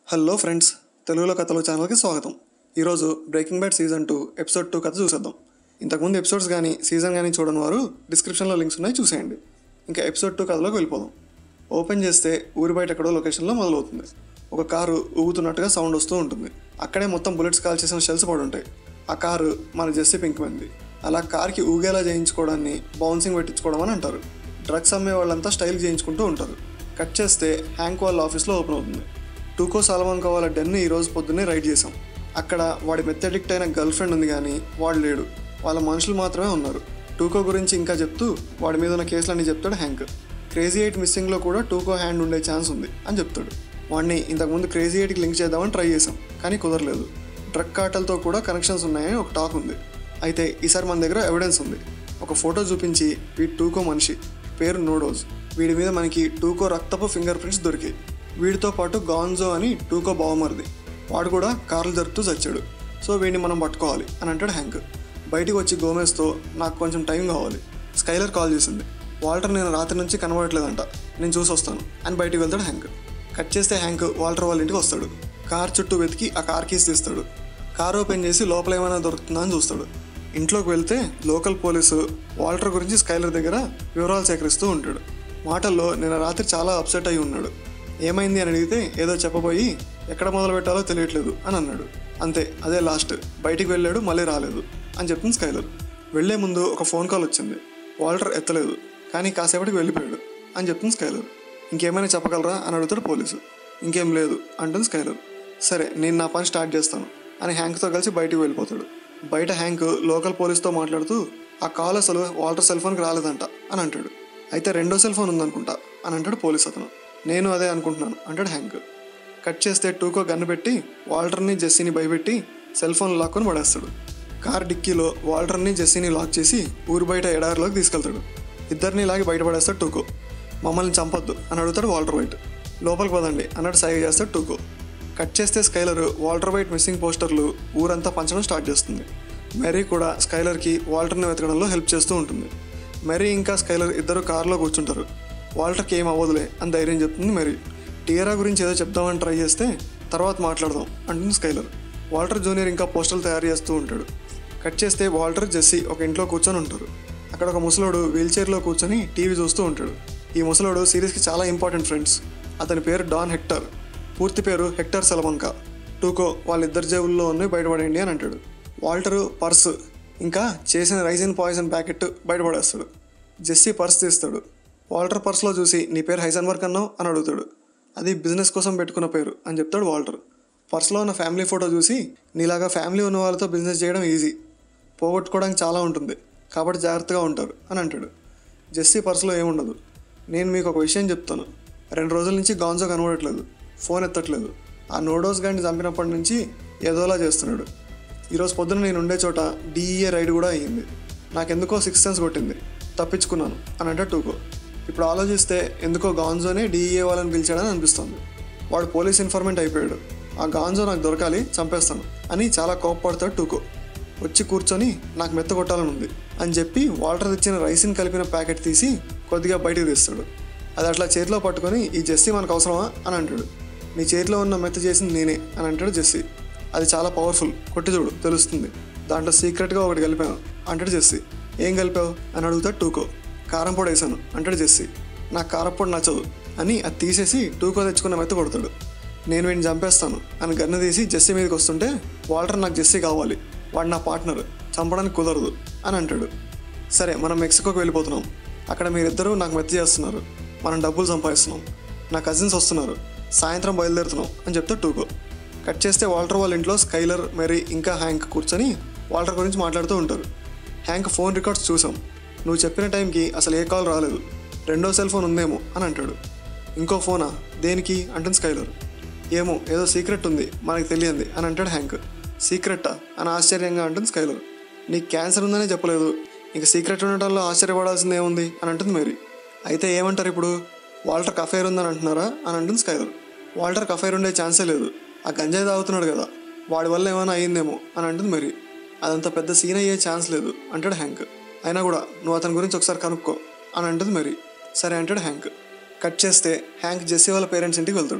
hello friends తెలుగులో కథలు ఛానల్కి స్వాగతం ఈరోజు Breaking Bad season two episode two కథ చూసేద్దాం ఇంతకుముందు ఎపిసోడ్స్ కానీ సీజన్ కానీ చూడని వారు డిస్క్రిప్షన్లో లింక్స్ ఉన్నాయి చూసేయండి ఇంకా ఎపిసోడ్ టూ కథలోకి వెళ్ళిపోదాం ఓపెన్ చేస్తే ఊరి బయట ఎక్కడో లొకేషన్లో మొదలవుతుంది ఒక కారు ఊగుతున్నట్టుగా సౌండ్ వస్తూ ఉంటుంది అక్కడే మొత్తం బుల్లెట్స్ కాల్ చేసిన షెల్స్ పడి ఉంటాయి ఆ కారు మన జెస్సీ పింక్ మంది అలా కార్కి ఊగేలా చేయించుకోవడాన్ని బౌన్సింగ్ పెట్టించుకోవడం అని అంటారు డ్రగ్స్ అమ్మే వాళ్ళంతా స్టైల్ చేయించుకుంటూ ఉంటారు కట్ చేస్తే హ్యాంక్ వాళ్ళ ఆఫీస్లో ఓపెన్ అవుతుంది టూకో సాలమన్ వాళ్ళ డెన్ ఈ రోజు పొద్దున్నే రైడ్ చేసాం అక్కడ వాడి మెత్తడిక్ట్ అయిన గర్ల్ ఫ్రెండ్ ఉంది కానీ వాడు లేడు వాళ్ళ మనుషులు మాత్రమే ఉన్నారు టూకో గురించి ఇంకా చెప్తూ వాడి మీద ఉన్న కేసులన్నీ చెప్తాడు హ్యాంక్ క్రేజీ ఎయిట్ మిస్సింగ్లో కూడా టూకో హ్యాండ్ ఉండే ఛాన్స్ ఉంది అని చెప్తాడు వాడిని ఇంతకుముందు క్రేజీ ఎయిట్కి లింక్ చేద్దామని ట్రై చేసాం కానీ కుదరలేదు డ్రగ్ కార్టల్తో కూడా కనెక్షన్స్ ఉన్నాయని ఒక టాక్ ఉంది అయితే ఈసారి మన దగ్గర ఎవిడెన్స్ ఉంది ఒక ఫోటో చూపించి వీడి టూకో మనిషి పేరు నోడోజ్ వీడి మీద మనకి టూకో రక్తపు ఫింగర్ ప్రింట్స్ దొరికాయి వీడితో పాటు గాన్జో అని టూకో బావమరిది వాడు కూడా కార్లు జరుపుతూ చచ్చాడు సో వీడిని మనం పట్టుకోవాలి అని అంటాడు హ్యాంక్ బయటికి వచ్చి గోమేస్తో నాకు కొంచెం టైం కావాలి స్కైలర్ కాల్ చేసింది వాల్టర్ నేను రాత్రి నుంచి కనబడట్లేదంట నేను చూసి వస్తాను అని బయటికి వెళ్తాడు హ్యాంక్ కట్ చేస్తే హ్యాంక్ వాల్టర్ వాళ్ళ ఇంటికి వస్తాడు కార్ చుట్టూ వెతికి ఆ కార్ కీస్ తీస్తాడు కార్ ఓపెన్ చేసి లోపల ఏమైనా దొరుకుతుందా అని చూస్తాడు ఇంట్లోకి వెళ్తే లోకల్ పోలీసు వాల్టర్ గురించి స్కైలర్ దగ్గర వివరాలు సేకరిస్తూ ఉంటాడు మాటల్లో నిన్న రాత్రి చాలా అప్సెట్ అయి ఉన్నాడు ఏమైంది అని అడిగితే ఏదో చెప్పబోయి ఎక్కడ మొదలు పెట్టాలో తెలియట్లేదు అని అన్నాడు అంతే అదే లాస్ట్ బయటికి వెళ్ళాడు మళ్ళీ రాలేదు అని చెప్తుంది స్కైలర్ వెళ్లే ముందు ఒక ఫోన్ కాల్ వచ్చింది వాల్టర్ ఎత్తలేదు కానీ కాసేపటికి వెళ్ళిపోయాడు అని చెప్తుంది స్కైలర్ ఇంకేమైనా చెప్పగలరా అని అడుగుతాడు పోలీసు ఇంకేం లేదు అంటుంది స్కైలర్ సరే నేను నా పని స్టార్ట్ చేస్తాను అని హ్యాంక్తో కలిసి బయటికి వెళ్ళిపోతాడు బయట హ్యాంక్ లోకల్ పోలీస్తో మాట్లాడుతూ ఆ కాల్ అసలు వాల్టర్ సెల్ ఫోన్కి రాలేదంట అని అంటాడు అయితే రెండో సెల్ ఫోన్ ఉందనుకుంటా అని అంటాడు పోలీస్ అతను నేను అదే అనుకుంటున్నాను అంటాడు హ్యాంక్ కట్ చేస్తే టూకో గన్ను పెట్టి వాల్టర్ని జెస్సీని భయపెట్టి సెల్ ఫోన్ లాక్కొని పడేస్తాడు కార్ డిక్కీలో వాల్టర్ని జెస్సీని లాక్ చేసి ఊరు బయట ఎడారిలోకి తీసుకెళ్తాడు ఇద్దరిని లాగి బయటపడేస్తాడు టూకో మమ్మల్ని చంపొద్దు అని అడుగుతాడు వాల్టర్ వైట్ లోపలికి పదండి అన్నట్టు సైగ చేస్తాడు టూకో కట్ చేస్తే స్కైలర్ వాల్టర్ వైట్ మిస్సింగ్ పోస్టర్లు ఊరంతా పంచడం స్టార్ట్ చేస్తుంది మెరీ కూడా స్కైలర్కి వాల్టర్ని వెతకడంలో హెల్ప్ చేస్తూ ఉంటుంది మెరీ ఇంకా స్కైలర్ ఇద్దరు కారులో కూర్చుంటారు వాల్టర్కి ఏం అవ్వదులే అని ధైర్యం చెప్తుంది మెరీ టియరా గురించి ఏదో చెప్దామని ట్రై చేస్తే తర్వాత మాట్లాడదాం అంటుంది స్కైలర్ వాల్టర్ జూనియర్ ఇంకా పోస్టర్లు తయారు చేస్తూ ఉంటాడు కట్ చేస్తే వాల్టర్ జెస్సీ ఒక ఇంట్లో కూర్చొని ఉంటారు అక్కడ ఒక ముసలోడు వీల్ చైర్లో కూర్చొని టీవీ చూస్తూ ఉంటాడు ఈ ముసలోడు సిరీస్కి చాలా ఇంపార్టెంట్ ఫ్రెండ్స్ అతని పేరు డాన్ హెక్టర్ పూర్తి పేరు హెక్టర్ సెలవంక టూకో వాళ్ళిద్దరి జేబుల్లో ఉన్నాయి బయటపడేయండి అని అంటాడు వాల్టరు పర్స్ ఇంకా చేసిన రైజిన్ పాయిజన్ ప్యాకెట్ బయటపడేస్తాడు జెస్సీ పర్స్ తీస్తాడు వాల్టర్ పర్స్లో చూసి నీ పేరు హైజన్వర్క్ అన్నావు అని అడుగుతాడు అది బిజినెస్ కోసం పెట్టుకున్న పేరు అని చెప్తాడు వాల్టర్ పర్స్లో ఉన్న ఫ్యామిలీ ఫోటో చూసి నీలాగా ఫ్యామిలీ ఉన్న వాళ్ళతో బిజినెస్ చేయడం ఈజీ పోగొట్టుకోవడానికి చాలా ఉంటుంది కాబట్టి జాగ్రత్తగా ఉంటారు అని అంటాడు జెస్సీ పర్సులో ఏముండదు నేను మీకు ఒక విషయం చెప్తాను రెండు రోజుల నుంచి గాంజో కనబడట్లేదు ఫోన్ ఎత్తట్లేదు ఆ నోడోస్ గాడిని చంపినప్పటి నుంచి ఏదోలా చేస్తున్నాడు ఈరోజు పొద్దున నేను ఉండే చోట డిఈఏ రైడ్ కూడా అయ్యింది నాకెందుకో సిక్స్ సెన్స్ కొట్టింది తప్పించుకున్నాను అని అంటే టూకో ఇప్పుడు ఆలోచిస్తే ఎందుకో గాంజోనే డిఈఏ వాళ్ళని పిలిచాడని అనిపిస్తుంది వాడు పోలీస్ ఇన్ఫర్మెంట్ అయిపోయాడు ఆ గాంజో నాకు దొరకాలి చంపేస్తాను అని చాలా కోప్పడతాడు టూకో వచ్చి కూర్చొని నాకు మెత్త కొట్టాలని ఉంది అని చెప్పి వాటర్ తెచ్చిన రైసిన్ కలిపిన ప్యాకెట్ తీసి కొద్దిగా బయటకు తీస్తాడు అది అట్లా చేతిలో పట్టుకొని ఈ జెస్సీ మనకు అవసరమా అని అంటాడు నీ చేతిలో ఉన్న మెత్త చేసింది నేనే అని అంటాడు జెస్సీ అది చాలా పవర్ఫుల్ కొట్టి చూడు తెలుస్తుంది దాంట్లో సీక్రెట్గా ఒకటి కలిపాను అంటాడు జెస్సీ ఏం కలిపావు అని అడుగుతాడు టూకో కారం పొడి వేసాను అంటాడు జెస్సీ నాకు కారం పొడి నచ్చదు అని అది తీసేసి టూకో తెచ్చుకున్న మెత్త కొడతాడు నేను వీడిని చంపేస్తాను అని గన్ను తీసి జెస్సీ మీదకి వస్తుంటే వాల్టర్ నాకు జెస్సీ కావాలి వాడు నా పార్ట్నర్ చంపడానికి కుదరదు అని అంటాడు సరే మనం మెక్సికోకి వెళ్ళిపోతున్నాం అక్కడ మీరిద్దరూ నాకు మెత్త చేస్తున్నారు మనం డబ్బులు సంపాదిస్తున్నాం నా కజిన్స్ వస్తున్నారు సాయంత్రం బయలుదేరుతున్నాం అని చెప్తే టూకో కట్ చేస్తే వాల్టర్ వాళ్ళ ఇంట్లో స్కైలర్ మెరీ ఇంకా హ్యాంక్ కూర్చొని వాల్టర్ గురించి మాట్లాడుతూ ఉంటారు హ్యాంక్ ఫోన్ రికార్డ్స్ చూసాం నువ్వు చెప్పిన టైంకి అసలు ఏ కాల్ రాలేదు రెండో సెల్ ఫోన్ ఉందేమో అని అంటాడు ఇంకో ఫోనా దేనికి అంటుంది స్కైలర్ ఏమో ఏదో సీక్రెట్ ఉంది మనకి తెలియంది అని అంటాడు హ్యాంక్ సీక్రెట్టా అని ఆశ్చర్యంగా అంటుంది స్కైలర్ నీకు క్యాన్సర్ ఉందనే చెప్పలేదు ఇంకా సీక్రెట్ ఉండటంలో ఆశ్చర్యపడాల్సింది ఏముంది అని అంటుంది మేరీ అయితే ఏమంటారు ఇప్పుడు వాల్టర్ కఫేర్ ఉందని అంటున్నారా అని అంటుంది స్కైలర్ వాల్టర్ కఫేర్ ఉండే ఛాన్సే లేదు ఆ గంజాయి తాగుతున్నాడు కదా వాడి వల్ల ఏమైనా అయ్యిందేమో అని అంటుంది మేరీ అదంత పెద్ద సీన్ అయ్యే ఛాన్స్ లేదు అంటాడు హ్యాంక్ అయినా కూడా నువ్వు అతని గురించి ఒకసారి కనుక్కో అని అంటుంది మేరీ సరే అంటాడు హ్యాంక్ కట్ చేస్తే హ్యాంక్ జెస్సీ వాళ్ళ పేరెంట్స్ ఇంటికి వెళ్తాడు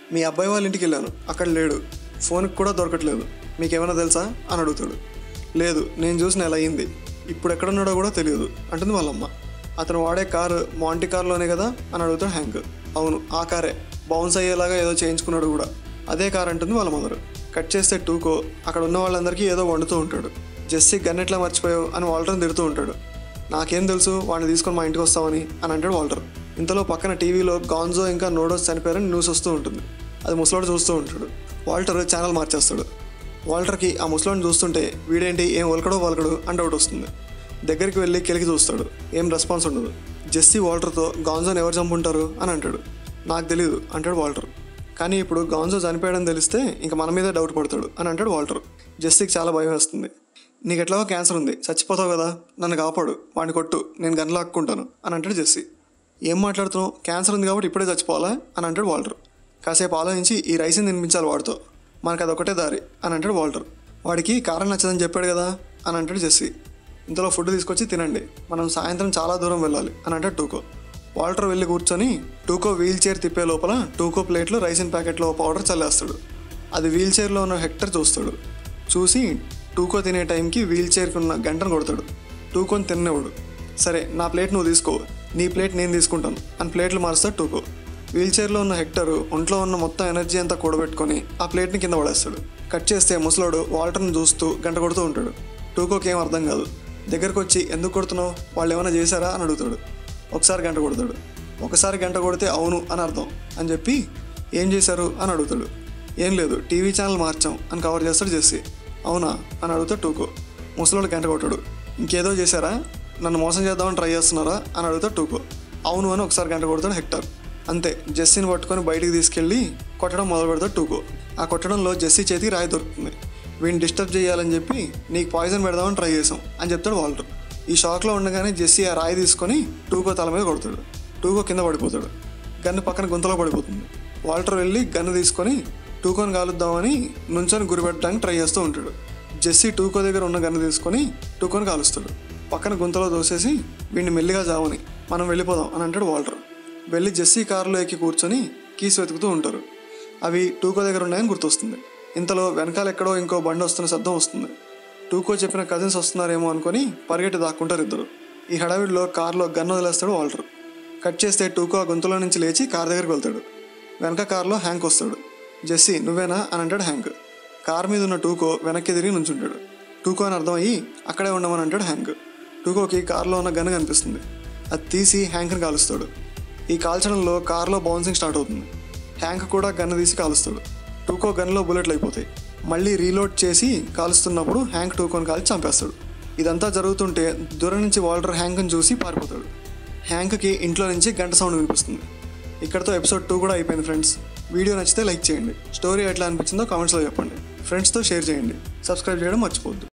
మీ అబ్బాయి వాళ్ళ ఇంటికి వెళ్ళాను అక్కడ లేడు ఫోన్కి కూడా దొరకట్లేదు మీకేమైనా తెలుసా అని అడుగుతాడు లేదు నేను చూసిన ఎలా అయింది ఇప్పుడు ఎక్కడున్నాడో కూడా తెలియదు అంటుంది వాళ్ళమ్మ అతను వాడే కారు మాంటి కార్లోనే కదా అని అడుగుతాడు హ్యాంక్ అవును ఆ కారే బౌన్స్ అయ్యేలాగా ఏదో చేయించుకున్నాడు కూడా అదే కార్ అంటుంది వాళ్ళ మదర్ కట్ చేస్తే టూకో అక్కడ ఉన్న వాళ్ళందరికీ ఏదో వండుతూ ఉంటాడు జెస్సీ గన్ ఎట్లా మర్చిపోయావు అని వాల్టర్ని తిడుతూ ఉంటాడు నాకేం తెలుసు వాడిని తీసుకొని మా ఇంటికి వస్తామని అని అంటాడు వాల్టర్ ఇంతలో పక్కన టీవీలో గాన్జో ఇంకా నోడోస్ చనిపోయారని న్యూస్ వస్తూ ఉంటుంది అది ముసలోడు చూస్తూ ఉంటాడు వాల్టర్ ఛానల్ మార్చేస్తాడు వాల్టర్కి ఆ ముసలోడిని చూస్తుంటే వీడేంటి ఏం ఒలకడో వలకడు అని డౌట్ వస్తుంది దగ్గరికి వెళ్ళి కెలికి చూస్తాడు ఏం రెస్పాన్స్ ఉండదు జెస్సీ వాల్టర్తో గాన్జోని ఎవరు చంపుంటారు అని అంటాడు నాకు తెలియదు అంటాడు వాల్టర్ కానీ ఇప్పుడు గాన్జో చనిపోయాడని తెలిస్తే ఇంకా మన మీదే డౌట్ పడతాడు అని అంటాడు వాల్టర్ జెస్సీకి చాలా భయం వేస్తుంది నీకు ఎట్లాగో క్యాన్సర్ ఉంది చచ్చిపోతావు కదా నన్ను కాపాడు వాడిని కొట్టు నేను గన్ లాక్కుంటాను అని అంటాడు జెస్సీ ఏం మాట్లాడుతున్నావు క్యాన్సర్ ఉంది కాబట్టి ఇప్పుడే చచ్చిపోవాలా అని అంటాడు వాల్టర్ కాసేపు ఆలోచించి ఈ రైస్ని తినిపించాలి వాడితో మనకు అదొకటే దారి అని అంటాడు వాల్టర్ వాడికి కారం నచ్చదని చెప్పాడు కదా అని అంటాడు జెస్సీ ఇంతలో ఫుడ్ తీసుకొచ్చి తినండి మనం సాయంత్రం చాలా దూరం వెళ్ళాలి అని అంటాడు టూకో వాల్టర్ వెళ్ళి కూర్చొని టూకో వీల్ చైర్ తిప్పే లోపల టూకో ప్లేట్లో రైసిన్ ప్యాకెట్లో పౌడర్ చల్లేస్తాడు అది వీల్ చైర్లో ఉన్న హెక్టర్ చూస్తాడు చూసి టూకో తినే టైంకి వీల్ చైర్కి ఉన్న గంటను కొడతాడు టూకోని తినేవాడు సరే నా ప్లేట్ నువ్వు తీసుకో నీ ప్లేట్ నేను తీసుకుంటాను అని ప్లేట్లు మారుస్తాడు టూకో వీల్ చైర్లో ఉన్న హెక్టర్ ఒంట్లో ఉన్న మొత్తం ఎనర్జీ అంతా కూడబెట్టుకొని ఆ ప్లేట్ని కింద పడేస్తాడు కట్ చేస్తే ముసలోడు వాల్టర్ని చూస్తూ గంట కొడుతూ ఉంటాడు టూకోకి ఏం అర్థం కాదు దగ్గరకు వచ్చి ఎందుకు కొడుతున్నావు వాళ్ళు ఏమైనా చేశారా అని అడుగుతాడు ఒకసారి గంట కొడతాడు ఒకసారి గంట కొడితే అవును అని అర్థం అని చెప్పి ఏం చేశారు అని అడుగుతాడు ఏం లేదు టీవీ ఛానల్ మార్చాం అని కవర్ చేస్తాడు జెస్సీ అవునా అని అడుగుతాడు టూకో ముసలోడు గంట కొట్టాడు ఇంకేదో చేశారా నన్ను మోసం చేద్దామని ట్రై చేస్తున్నారా అని అడుగుతాడు టూకో అవును అని ఒకసారి గంట కొడతాడు హెక్టర్ అంతే జెస్సీని పట్టుకొని బయటికి తీసుకెళ్ళి కొట్టడం మొదలు పెడతాడు టూకో ఆ కొట్టడంలో జెస్సీ చేతికి రాయి దొరుకుతుంది వీడిని డిస్టర్బ్ చేయాలని చెప్పి నీకు పాయిజన్ పెడదామని ట్రై చేసాం అని చెప్తాడు వాల్టర్ ఈ షాక్లో ఉండగానే జెస్సీ ఆ రాయి తీసుకొని టూకో తల మీద కొడతాడు టూకో కింద పడిపోతాడు గన్ను పక్కన గుంతలో పడిపోతుంది వాల్టర్ వెళ్ళి గన్ను తీసుకొని టూకోని కాలుద్దామని నుంచొని గురిపెట్టడానికి ట్రై చేస్తూ ఉంటాడు జెస్సీ టూకో దగ్గర ఉన్న గన్ను తీసుకొని టూకోని కాలుస్తాడు పక్కన గుంతలో దోసేసి వీడిని మెల్లిగా జావని మనం వెళ్ళిపోదాం అని అంటాడు వాల్టర్ వెళ్ళి జెస్సీ కారులో ఎక్కి కూర్చొని కీస్ వెతుకుతూ ఉంటారు అవి టూకో దగ్గర ఉన్నాయని గుర్తొస్తుంది ఇంతలో వెనకాల ఎక్కడో ఇంకో బండి వస్తున్న శబ్దం వస్తుంది టూకో చెప్పిన కజిన్స్ వస్తున్నారేమో అనుకొని పరిగెట్టి దాక్కుంటారు ఇద్దరు ఈ హడావిడిలో కారులో గన్ వదిలేస్తాడు వాల్టర్ కట్ చేస్తే టూకో ఆ గొంతులో నుంచి లేచి కార్ దగ్గరికి వెళ్తాడు వెనక కారులో హ్యాంక్ వస్తాడు జెస్సీ నువ్వేనా అని అంటాడు హ్యాంక్ కార్ మీద ఉన్న టూకో వెనక్కి తిరిగి నుంచుంటాడు టూకో అని అర్థమయ్యి అక్కడే ఉండమని అంటాడు హ్యాంక్ టూకోకి కారులో ఉన్న గన్ కనిపిస్తుంది అది తీసి హ్యాంక్ని కాలుస్తాడు ఈ కాల్చడంలో కారులో బౌన్సింగ్ స్టార్ట్ అవుతుంది హ్యాంక్ కూడా గన్ తీసి కాలుస్తాడు టూకో గన్లో బుల్లెట్లు అయిపోతాయి మళ్ళీ రీలోడ్ చేసి కాలుస్తున్నప్పుడు హ్యాంక్ టూకోని కాల్చి చంపేస్తాడు ఇదంతా జరుగుతుంటే దూరం నుంచి వాల్టర్ హ్యాంక్ని చూసి పారిపోతాడు హ్యాంక్కి ఇంట్లో నుంచి గంట సౌండ్ వినిపిస్తుంది ఇక్కడతో ఎపిసోడ్ టూ కూడా అయిపోయింది ఫ్రెండ్స్ వీడియో నచ్చితే లైక్ చేయండి స్టోరీ ఎట్లా అనిపించిందో కామెంట్స్లో చెప్పండి ఫ్రెండ్స్తో షేర్ చేయండి సబ్స్క్రైబ్ చేయడం మర్చిపోవద్దు